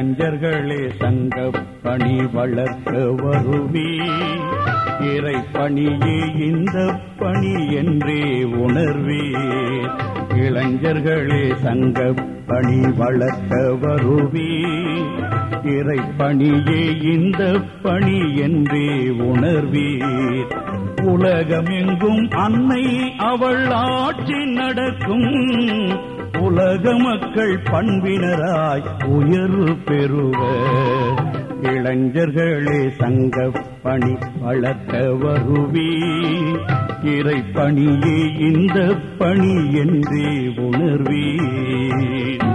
இளைஞர்களே சங்க பணி வளர்க்க வருவே இறை பணியே இந்த பணி என்றே உணர்வே இளைஞர்களே சங்க பணி வளர்க்க வருவே இறை பணியே இந்த பணி என்றே உணர்வீர் உலகமெங்கும் அன்னை அவள் ஆட்சி நடக்கும் உலக மக்கள் பண்பினராய் உயர்வு பெறுவர் இளைஞர்களே சங்க பணி வளர்க்க வருவே இறை பணியே இந்த பணி என்றே உணர்வீர்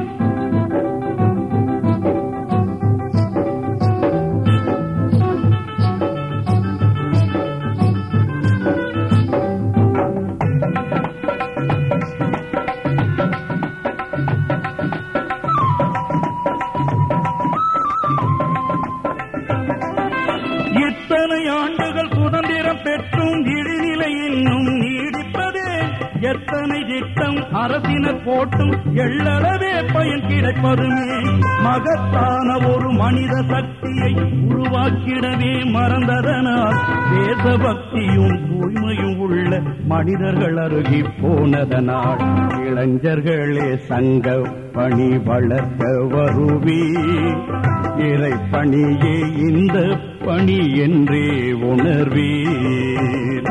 இத்தனை ஆண்டுகள் சுதந்திரம் பெற்றும் இழிநிலை இன்னும் நீடிப்பதே எத்தனை திட்டம் அரசினர் போட்டும் எள்ளளவே பயன் கிடைப்பதுமே மகத்தான ஒரு மனித சக்தியை உருவாக்கிடவே மறந்ததனால் தேசபக்தியும் தூய்மையும் உள்ள மனிதர்கள் அருகி போனதனால் இளைஞர்களே சங்க பணி வளர்க்க வருவே இறை பணியே இந்த பணி என்றே உணர்வீர்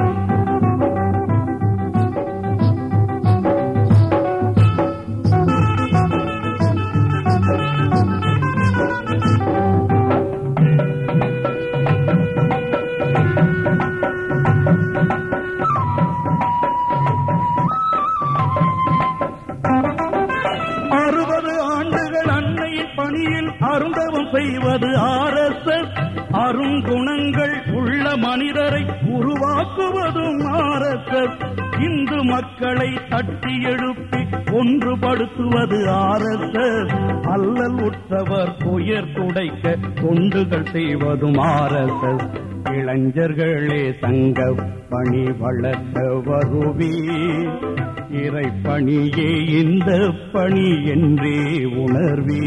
அறுபது ஆண்டுகள் அன்னையின் பணியில் அருந்தவம் செய்வது ஆர்எஸ்எஸ் அருங்குணங்கள் உள்ள மனிதரை உருவாக்குவதும் ஆர்எஸ்எஸ் இந்து மக்களை தட்டி எழுப்பி ஒன்றுபடுத்துவது ஆர்எஸ்எஸ் அல்லல் உற்றவர் துயர் துடைக்க தொண்டுகள் செய்வதும் ஆர்எஸ்எஸ் இளைஞர்களே சங்க பணி வளர்க்க வருவே இறை பணியே இந்த பணி என்றே உணர்வே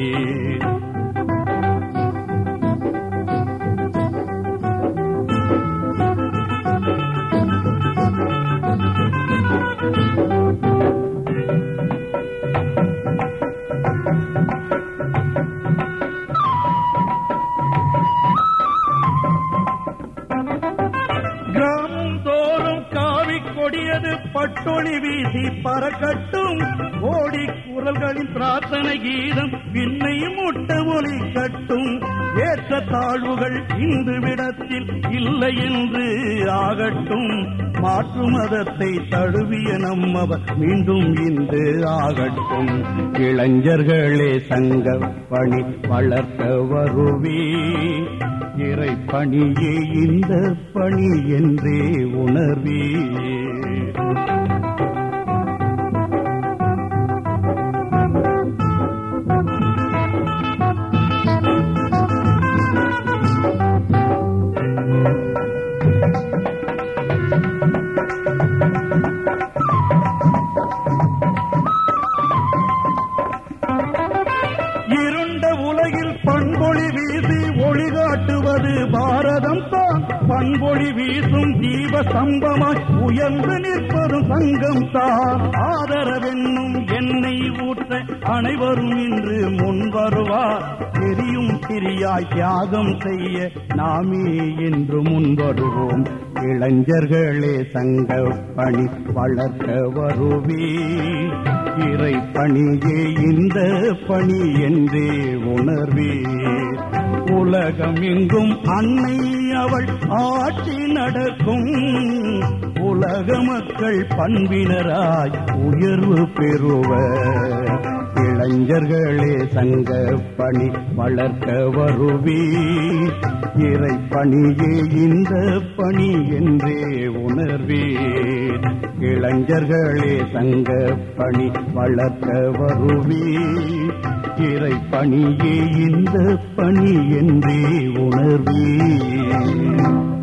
கிராமம் தோறும் காவி கொடியது பட்டொளி வீசி பறக்கட்டும் கோடி குரல்களின் பிரார்த்தனை கீதம் விண்ணை முட்ட ஒலி கட்டும் ஏற்ற தாழ்வுகள் இந்து விடத்தில் இல்லை என்று ஆகட்டும் மாற்று மதத்தை தழுவிய நம்மவர் மீண்டும் இன்று ஆகட்டும் இளைஞர்களே சங்க பணி வளர்க்க வருவே இறை பணியே இந்த பணி என்றே உணர்வே இருண்ட உலகில் பண்பொழி வீசி ஒளி காட்டுவது பாரதம் தான் பண்பொழி வீசும் தீப சம்பமாய் உயர்ந்து நிற்பதும் சங்கம் தான் ஆதரவென்னும் எண்ணெய் ஊற்ற அனைவரும் இன்று முன் வருவார் தெரியும் பிரியாய் தியாகம் செய்ய நாமே என்று முன் வருவோம் இளைஞர்களே சங்க பணி வளர்க்க வருவே இறை பணியே இந்த பணி என்றே உணர்வே உலகம் எங்கும் அன்னை அவள் ஆட்சி நடக்கும் உலக மக்கள் பண்பினராய் உயர்வு பெறுவர் இளைஞர்களே சங்க பணி வளர்க்க வருவே இறை பணியே இந்த பணி என்றே உணர்வே இளைஞர்களே சங்க பணி வளர்க்க வருவே இறை பணியே இந்த பணி என்றே உணர்வே